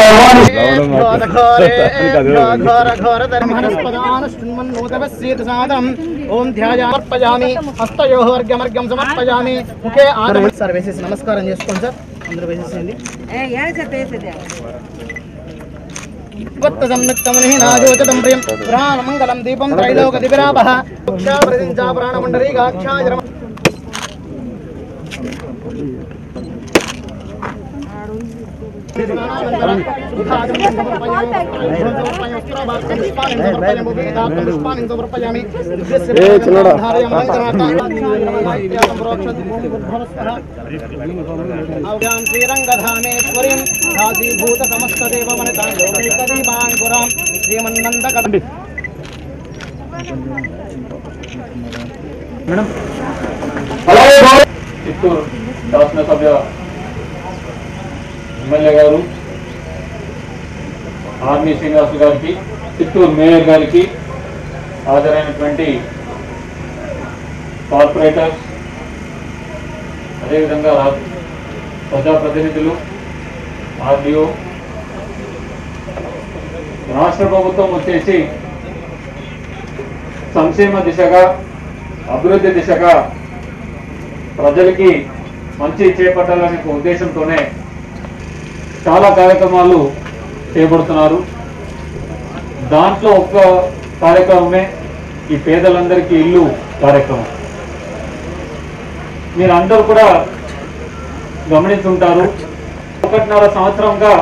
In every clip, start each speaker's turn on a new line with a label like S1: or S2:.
S1: ఓం ధ్యాయార్పయామి హస్తయో వర్గమర్గం సమర్పయామి ముఖే ఆదమ సార్ వేసేసి నమస్కారం చేసుకోండి సార్ అందరూ వేసేసేయండి కొత్త సంయుక్తముని నాజోచటం ప్రియం పురాణమంగళం దీపం త్రైలోక దివిరాపః వృక్షాప్రతించా ప్రాణమండరీగాక్షాయ శ్రీరంగధామేశ్వరీం రాజీభూత సమస్త దేవమనతాంగురాం శ్రీమన్నందకటి
S2: చిత్తూరు శాసనసభ్య ఎమ్మెల్యే గారు ఆర్మీ శ్రీనివాస్ గారికి చిత్తూరు మేయర్ గారికి హాజరైనటువంటి కార్పొరేటర్స్ అదేవిధంగా రా- ప్రజాప్రతినిధులు ఆర్డీఓ రాష్ట్ర ప్రభుత్వం వచ్చేసి సంక్షేమ దిశగా అభివృద్ధి దిశగా ప్రజలకి మంచి చేపట్టాలనే ఒక ఉద్దేశంతోనే చాలా కార్యక్రమాలు చేపడుతున్నారు దాంట్లో ఒక్క కార్యక్రమమే ఈ పేదలందరికీ ఇల్లు కార్యక్రమం మీరు అందరూ కూడా గమనిస్తుంటారు ఒకటిన్నర సంవత్సరంగా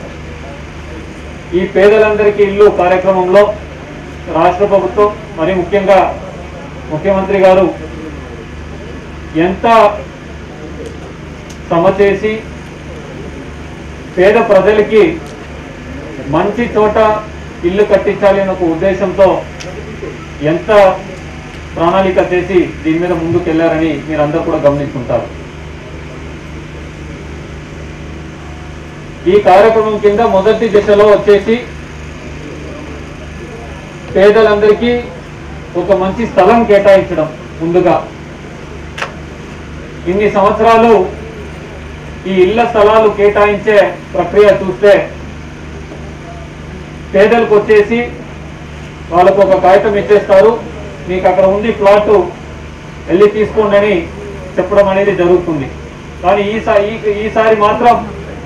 S2: ఈ పేదలందరికీ ఇల్లు కార్యక్రమంలో రాష్ట్ర ప్రభుత్వం మరి ముఖ్యంగా ముఖ్యమంత్రి గారు ఎంత శ్రమ చేసి పేద ప్రజలకి మంచి చోట ఇల్లు కట్టించాలి అనే ఒక ఉద్దేశంతో ఎంత ప్రణాళిక చేసి దీని మీద ముందుకు వెళ్ళారని మీరందరూ కూడా గమనిస్తుంటారు ఈ కార్యక్రమం కింద మొదటి దశలో వచ్చేసి పేదలందరికీ ఒక మంచి స్థలం కేటాయించడం ముందుగా ఇన్ని సంవత్సరాలు ఈ ఇళ్ల స్థలాలు కేటాయించే ప్రక్రియ చూస్తే పేదలకు వచ్చేసి వాళ్ళకు ఒక కాగితం ఇచ్చేస్తారు మీకు అక్కడ ఉంది ప్లాట్ వెళ్ళి తీసుకోండి అని చెప్పడం అనేది జరుగుతుంది కానీ ఈసారి ఈసారి మాత్రం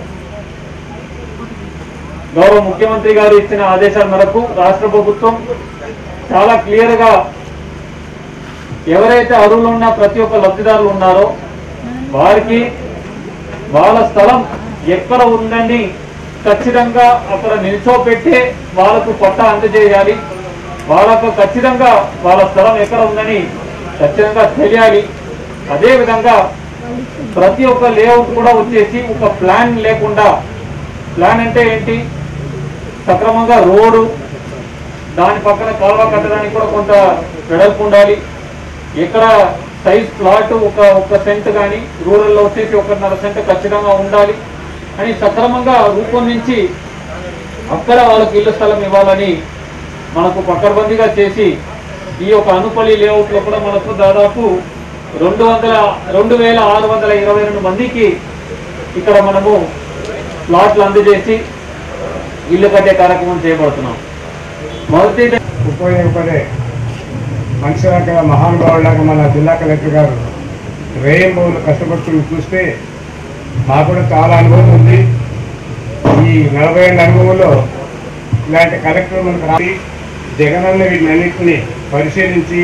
S2: గౌరవ ముఖ్యమంత్రి గారు ఇచ్చిన ఆదేశాల మేరకు రాష్ట్ర ప్రభుత్వం చాలా క్లియర్ గా ఎవరైతే అర్హులు ఉన్న ప్రతి ఒక్క లబ్ధిదారులు ఉన్నారో వారికి వాళ్ళ స్థలం ఎక్కడ ఉందని ఖచ్చితంగా అక్కడ నిల్చోపెట్టే వాళ్ళకు పట్టా అందజేయాలి వాళ్ళకు ఖచ్చితంగా వాళ్ళ స్థలం ఎక్కడ ఉందని ఖచ్చితంగా తెలియాలి అదే విధంగా ప్రతి ఒక్క లేఅవుట్ కూడా వచ్చేసి ఒక ప్లాన్ లేకుండా ప్లాన్ అంటే ఏంటి సక్రమంగా రోడ్డు దాని పక్కన కాలువ కట్టడానికి కూడా కొంత వెడల్పు ఉండాలి ఎక్కడ సైజ్ ప్లాట్ ఒక ఒక సెంట్ కానీ రూరల్లో వచ్చేసి ఒకటిన్నర సెంట్ ఖచ్చితంగా ఉండాలి అని సక్రమంగా రూపొందించి అక్కడ వాళ్ళకి ఇల్లు స్థలం ఇవ్వాలని మనకు పకడ్బందీగా చేసి ఈ యొక్క అనుపల్లి లేఅవుట్లో కూడా మనకు దాదాపు రెండు వందల రెండు వేల ఆరు వందల ఇరవై రెండు మందికి ఇక్కడ మనము ప్లాట్లు అందజేసి ఇల్లు కట్టే కార్యక్రమం చేయబడుతున్నాం మొదటి
S3: ఉపయోగపడే మనుషులాగా మహానుభావులాగా మన జిల్లా కలెక్టర్ గారు రేయింబోలు కష్టపడుతున్న చూస్తే మాకు కూడా చాలా అనుభవం ఉంది ఈ నలభై ఏళ్ళ అనుభవంలో ఇలాంటి కలెక్టర్ మనకు రాసి జగనన్న వీటినన్నింటినీ పరిశీలించి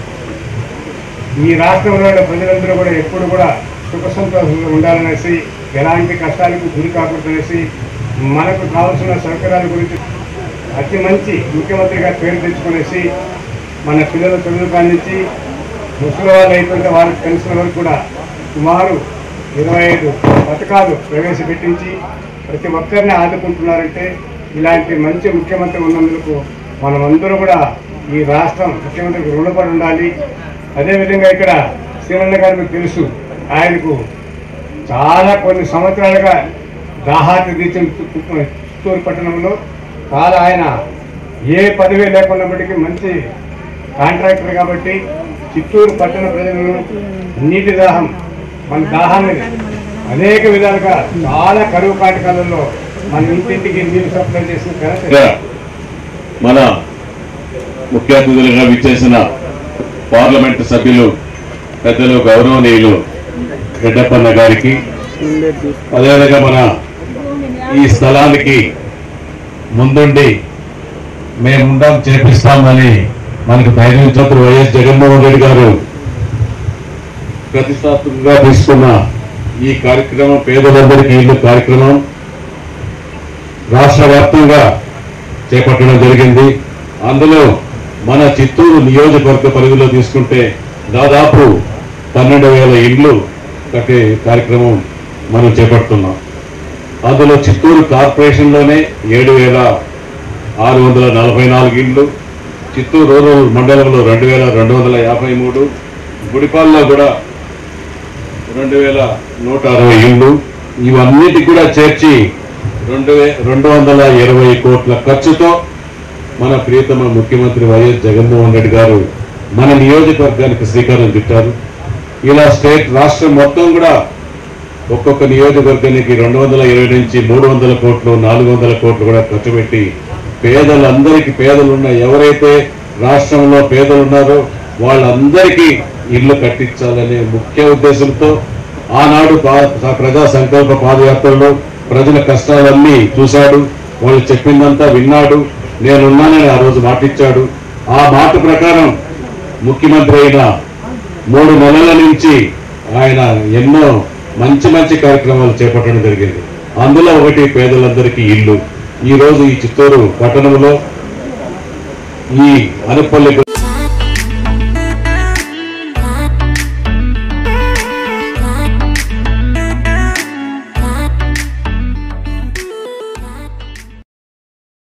S3: ఈ రాష్ట్రంలో ఉన్న ప్రజలందరూ కూడా ఎప్పుడు కూడా సుఖ సంతోషంగా ఉండాలనేసి ఎలాంటి కష్టాలకు గురి కాకూడదనేసి మనకు కావాల్సిన సౌకర్యాల గురించి అతి మంచి ముఖ్యమంత్రిగా పేరు తెచ్చుకునేసి మన పిల్లల చదువు కానించి ముసలి వాళ్ళు అయిపోతే వాళ్ళకి తెలిసిన వరకు కూడా సుమారు ఇరవై ఐదు పథకాలు ప్రవేశపెట్టించి ప్రతి ఒక్కరిని ఆదుకుంటున్నారంటే ఇలాంటి మంచి ముఖ్యమంత్రి ఉన్నందుకు మనమందరూ కూడా ఈ రాష్ట్రం ముఖ్యమంత్రికి రుణపడి ఉండాలి అదేవిధంగా ఇక్కడ శ్రీరన్న గారు మీకు తెలుసు ఆయనకు చాలా కొన్ని సంవత్సరాలుగా దాహార్తి తీర్చిన చిత్తూరు పట్టణంలో చాలా ఆయన ఏ పదవి లేకున్నప్పటికీ మంచి కాంట్రాక్టర్ కాబట్టి చిత్తూరు పట్టణ ప్రజలను నీటి దాహం మన దాహాన్ని అనేక విధాలుగా చాలా కరువు కాటకాలలో మన ఇంటింటికి నీళ్ళు సప్లై చేసిన ఘనత
S4: ఇంకా మన ముఖ్య అతిథులుగా విచ్చేసిన పార్లమెంటు సభ్యులు పెద్దలు గౌరవనీయులు రెడ్డప్పన్న గారికి అదేవిధంగా మన ఈ స్థలానికి ముందుండి మేముండం చేపిస్తామని మనకు ధైర్యం చతురు వైఎస్ జగన్మోహన్ రెడ్డి గారు ప్రతిష్టాత్మకంగా తీసుకున్న ఈ కార్యక్రమం పేదలందరికీ ఇల్లు కార్యక్రమం రాష్ట్ర వ్యాప్తంగా చేపట్టడం జరిగింది అందులో మన చిత్తూరు నియోజకవర్గ పరిధిలో తీసుకుంటే దాదాపు పన్నెండు వేల ఇండ్లు కట్టే కార్యక్రమం మనం చేపడుతున్నాం అందులో చిత్తూరు కార్పొరేషన్లోనే ఏడు వేల ఆరు వందల నలభై నాలుగు ఇండ్లు చిత్తూరు రూరల్ మండలంలో రెండు వేల రెండు వందల యాభై మూడు గుడిపాల్లో కూడా రెండు వేల నూట అరవై ఇండ్లు ఇవన్నిటి కూడా చేర్చి రెండు వే రెండు వందల ఇరవై కోట్ల ఖర్చుతో మన ప్రియతమ ముఖ్యమంత్రి వైఎస్ జగన్మోహన్ రెడ్డి గారు మన నియోజకవర్గానికి శ్రీకారం చుట్టారు ఇలా స్టేట్ రాష్ట్రం మొత్తం కూడా ఒక్కొక్క నియోజకవర్గానికి రెండు వందల ఇరవై నుంచి మూడు వందల కోట్లు నాలుగు వందల కోట్లు కూడా ఖర్చు పెట్టి పేదలందరికీ పేదలున్న ఎవరైతే రాష్ట్రంలో పేదలు ఉన్నారో వాళ్ళందరికీ ఇల్లు కట్టించాలనే ముఖ్య ఉద్దేశంతో ఆనాడు పా- ప్రజా సంకల్ప పాదయాత్రలో ప్రజల కష్టాలన్నీ చూశాడు వాళ్ళు చెప్పిందంతా విన్నాడు నేనున్నానని ఆ రోజు మాటిచ్చాడు ఆ మాట ప్రకారం ముఖ్యమంత్రి అయిన మూడు నెలల నుంచి ఆయన ఎన్నో మంచి మంచి కార్యక్రమాలు చేపట్టడం జరిగింది అందులో ఒకటి పేదలందరికీ ఇల్లు ఈ రోజు ఈ చిత్తూరు పట్టణంలో ఈ అనపల్లి